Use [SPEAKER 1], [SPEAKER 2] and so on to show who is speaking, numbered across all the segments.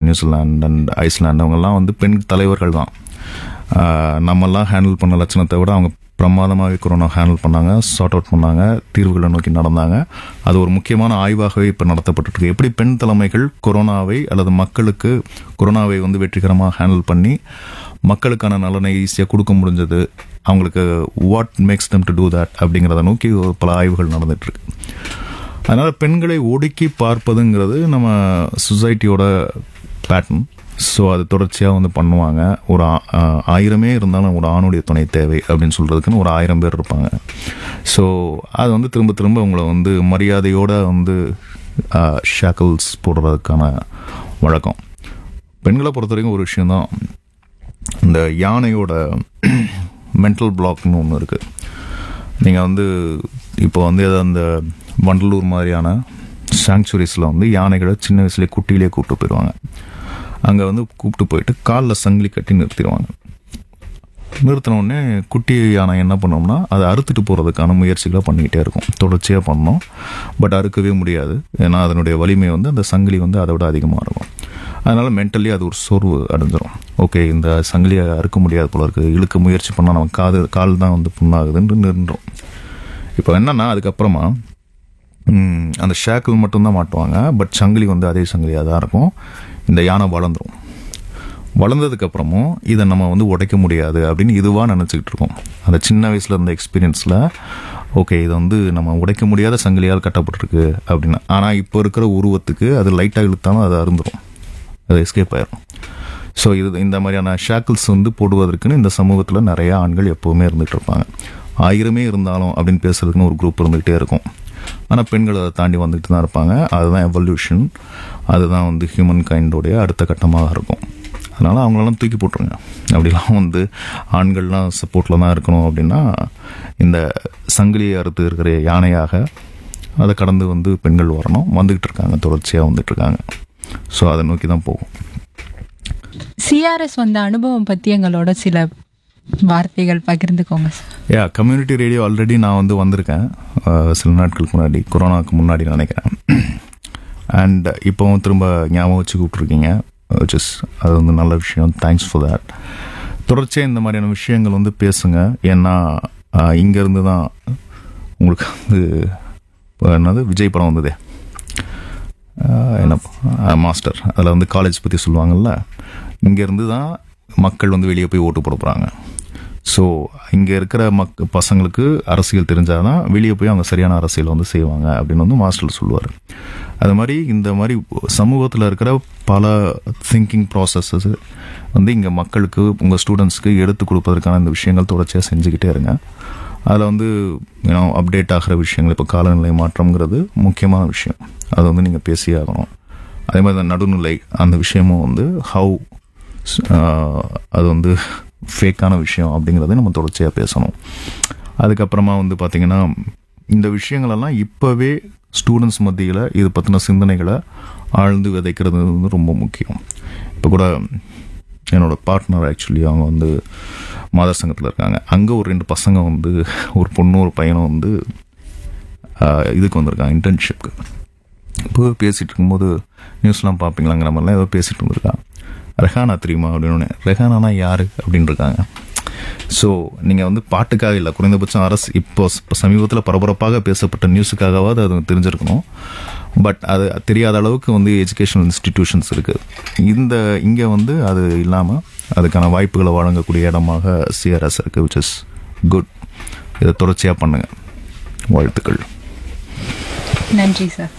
[SPEAKER 1] New Zealand and Iceland அவங்கெல்லாம் வந்து பெண் தலைவர்கள் தான் ஆஹ் நம்மெல்லாம் ஹேண்டில் பண்ண லட்சணத்தை விட அவங்க பிரமாதமாகவே கொரோனா ஹேண்டில் பண்ணாங்க சார்ட் அவுட் பண்ணாங்க தீர்வுகளை நோக்கி நடந்தாங்க அது ஒரு முக்கியமான ஆய்வாகவே இப்போ நடத்தப்பட்டு இருக்கு எப்படி பெண் தலைமைகள் கொரோனாவை அல்லது மக்களுக்கு கொரோனாவை வந்து வெற்றிகரமாக ஹேண்டில் பண்ணி மக்களுக்கான நலனை ஈஸியாக கொடுக்க முடிஞ்சது அவங்களுக்கு what makes them to do that அப்படிங்கிறத நோக்கி ஒரு பல ஆய்வுகள் நடந்துட்டு இருக்கு அதனால பெண்களை ஒடுக்கி பார்ப்பதுங்கிறது நம்ம சொசைட்டியோட பேட்டர்ன் ஸோ அது தொடர்ச்சியாக வந்து பண்ணுவாங்க ஒரு ஆ- ஆ- ஆயிரமே இருந்தாலும் ஒரு ஆணுடைய துணை தேவை அப்படின்னு சொல்கிறதுக்குன்னு ஒரு ஆயிரம் பேர் இருப்பாங்க ஸோ அது வந்து திரும்ப திரும்ப உங்களை வந்து மரியாதையோட வந்து ஷேக்கல்ஸ் போடுறதுக்கான வழக்கம் பெண்களை பொறுத்த வரைக்கும் ஒரு விஷயம்தான் இந்த யானையோட மென்டல் பிளாக்னு ஒன்று இருக்குது நீங்கள் வந்து இப்போ வந்து ஏதோ அந்த வண்டலூர் மாதிரியான சாங்சுரிஸில் வந்து யானைகளை சின்ன வயசுலேயே குட்டியிலே கூப்பிட்டு போயிடுவாங்க அங்கே வந்து கூப்பிட்டு போயிட்டு காலில் சங்கிலி கட்டி நிறுத்திடுவாங்க நிறுத்தின உடனே குட்டி யானை என்ன பண்ணோம்னா அதை அறுத்துட்டு போகிறதுக்கான முயற்சிகளை பண்ணிக்கிட்டே இருக்கும் தொடர்ச்சியாக பண்ணோம் பட் அறுக்கவே முடியாது ஏன்னா அதனுடைய வலிமை வந்து அந்த சங்கிலி வந்து அதை விட அதிகமாக இருக்கும் அதனால் மென்டலி அது ஒரு சோர்வு அடைஞ்சிரும் ஓகே இந்த சங்கிலியை அறுக்க முடியாது போல இருக்கு இழுக்க முயற்சி பண்ணால் நம்ம காது கால் தான் வந்து புண்ணாகுதுன்னு நின்றோம் இப்போ என்னன்னா அதுக்கப்புறமா ம், அந்த ஷேக்கிள் மட்டும்தான் மாட்டுவாங்க பட் சங்கிலி வந்து அதே சங்கிலியாக தான் இருக்கும் இந்த யானை வளர்ந்துரும் வளர்ந்ததுக்கு அப்புறமும் இதை நம்ம வந்து உடைக்க முடியாது அப்படின்னு இதுவாக நினச்சிக்கிட்டு இருக்கோம் அந்த சின்ன வயசுல இருந்த எக்ஸ்பீரியன்ஸில் ஓகே இது வந்து நம்ம உடைக்க முடியாத சங்கிலியால் கட்டப்பட்டிருக்கு அப்படின்னு ஆனால் இப்போ இருக்கிற உருவத்துக்கு அது லைட்டாக இழுத்தாலும் அது அருந்துரும் அது எஸ்கேப் ஆயிரும் ஸோ இது இந்த மாதிரியான ஷாக்கிள்ஸ் வந்து போடுவதற்குன்னு இந்த சமூகத்தில் நிறைய ஆண்கள் எப்போவுமே இருந்துகிட்டு இருப்பாங்க ஆயிரமே இருந்தாலும் அப்படின்னு பேசுறதுக்குன்னு ஒரு குரூப் இருந்துகிட்டே இருக்கும் ஆனால் பெண்கள் அதை தாண்டி வந்துட்டு தான் இருப்பாங்க அதுதான் எவல்யூஷன் அதுதான் வந்து ஹியூமன் கைண்டோடைய அடுத்த கட்டமாக இருக்கும் அதனால் அவங்களெல்லாம் தூக்கி போட்டுருங்க அப்படிலாம் வந்து ஆண்கள்லாம் சப்போர்ட்டில் தான் இருக்கணும் அப்படின்னா இந்த சங்கிலியை அறுத்து இருக்கிற யானையாக அதை கடந்து வந்து பெண்கள் வரணும் வந்துக்கிட்டு இருக்காங்க தொடர்ச்சியாக வந்துட்டு இருக்காங்க ஸோ அதை நோக்கி தான் போகும்
[SPEAKER 2] சிஆர்எஸ் வந்த அனுபவம் பத்தி எங்களோட சில வார்த்தைகள் பகிர்ந்துக்கோங்க sir
[SPEAKER 1] yeah community radio already நான் வந்து வந்திருக்கேன் அஹ், சில நாட்களுக்கு முன்னாடி கொரோனாவுக்கு முன்னாடி நினைக்கிறேன் அண்ட் இப்போவும் திரும்ப ஞாபகம் வச்சு கூப்பிட்ருக்கீங்க which is அது வந்து நல்ல விஷயம் தேங்க்ஸ் ஃபார் that தொடர்ச்சியாக இந்த மாதிரியான விஷயங்கள் வந்து பேசுங்க ஏன்னா அஹ், இங்கேருந்து தான் உங்களுக்கு வந்து இப்போ என்னது விஜய் படம் வந்ததே ஆஹ் என்ன ஆஹ் மாஸ்டர் அதில் வந்து காலேஜ் பற்றி சொல்லுவாங்கல்ல இங்கேருந்து தான் மக்கள் வந்து வெளியே போய் ஓட்டு போட போகிறாங்க ஸோ இங்கே இருக்கிற மக் பசங்களுக்கு அரசியல் தெரிஞ்சால் தான் வெளியே போய் அவங்க சரியான அரசியல் வந்து செய்வாங்க அப்படின்னு வந்து மாஸ்டர் சொல்லுவார் அது மாதிரி இந்த மாதிரி சமூகத்தில் இருக்கிற பல திங்கிங் ப்ராசஸஸ் வந்து இங்கே மக்களுக்கு உங்கள் ஸ்டூடெண்ட்ஸ்க்கு எடுத்து கொடுப்பதற்கான இந்த விஷயங்கள் தொடர்ச்சியாக செஞ்சுக்கிட்டே இருங்க அதில் வந்து யூனோ அப்டேட் ஆகிற விஷயங்கள் இப்போ காலநிலை மாற்றம்ங்கிறது முக்கியமான விஷயம் அதை வந்து நீங்கள் பேசியே ஆகணும் அதே மாதிரி இந்த நடுநிலை அந்த விஷயமும் வந்து ஹவு அது வந்து ஃபேக்கான விஷயம் அப்படிங்கிறத நம்ம தொடர்ச்சியாக பேசணும் அதுக்கப்புறமா வந்து பார்த்திங்கன்னா இந்த விஷயங்களெல்லாம் இப்போவே ஸ்டூடெண்ட்ஸ் மத்தியில் இது பற்றின சிந்தனைகளை ஆழ்ந்து விதைக்கிறது வந்து ரொம்ப முக்கியம் இப்போ கூட என்னோட பார்ட்னர் ஆக்சுவலி அவங்க வந்து மாதர் சங்கத்தில் இருக்காங்க அங்கே ஒரு ரெண்டு பசங்க வந்து ஒரு பொண்ணு ஒரு பையனும் வந்து ஆஹ், இதுக்கு வந்திருக்காங்க இன்டர்ன்ஷிப்க்கு இப்போ பேசிகிட்டு இருக்கும்போது நியூஸ்லாம் பார்ப்பீங்களாங்கிற மாதிரிலாம் ஏதோ பேசிகிட்டு இருந்திருக்கான் ரெஹானா தெரியுமா அப்படின்னு ரெஹானானா யார் அப்படின்னு இருக்காங்க ஸோ நீங்கள் வந்து பாட்டுக்காக இல்லை குறைந்தபட்சம் அரசு இப்போ ச- சமீபத்தில் பரபரப்பாக பேசப்பட்ட நியூஸுக்காகவாது அது தெரிஞ்சிருக்கணும் பட் அது தெரியாத அளவுக்கு வந்து எஜுகேஷனல் இன்ஸ்டிடியூஷன்ஸ் இருக்குது இந்த இங்கே வந்து அது இல்லாமல் அதுக்கான வாய்ப்புகளை வழங்கக்கூடிய இடமாக சிஆர்எஸ் இருக்குது விச் இஸ் குட் இதை தொடர்ச்சியாக பண்ணுங்கள் வாழ்த்துக்கள்
[SPEAKER 2] நன்றி சார்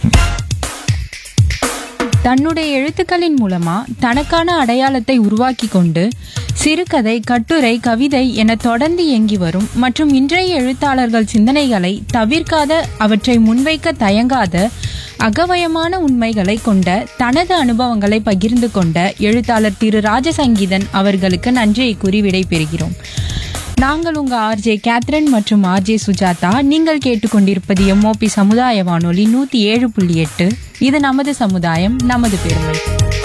[SPEAKER 2] தன்னுடைய எழுத்துக்களின் மூலமா தனக்கான அடையாளத்தை உருவாக்கி கொண்டு சிறுகதை கட்டுரை கவிதை என தொடர்ந்து இயங்கி வரும் மற்றும் இன்றைய எழுத்தாளர்கள் சிந்தனைகளை தவிர்க்காத அவற்றை முன்வைக்க தயங்காத அகவயமான உண்மைகளை கொண்ட தனது அனுபவங்களை பகிர்ந்து கொண்ட எழுத்தாளர் திரு ராஜசங்கீதன் அவர்களுக்கு நன்றியை கூறி விடைபெறுகிறோம் நாங்கள் உங்க ஆர்ஜே கேத்ரின் மற்றும் ஆர்ஜே சுஜாதா நீங்கள் கேட்டுக்கொண்டிருப்பது எம்ஓபி சமுதாய வானொலி நூத்தி ஏழு புள்ளி எட்டு இது நமது சமுதாயம் நமது பெருமை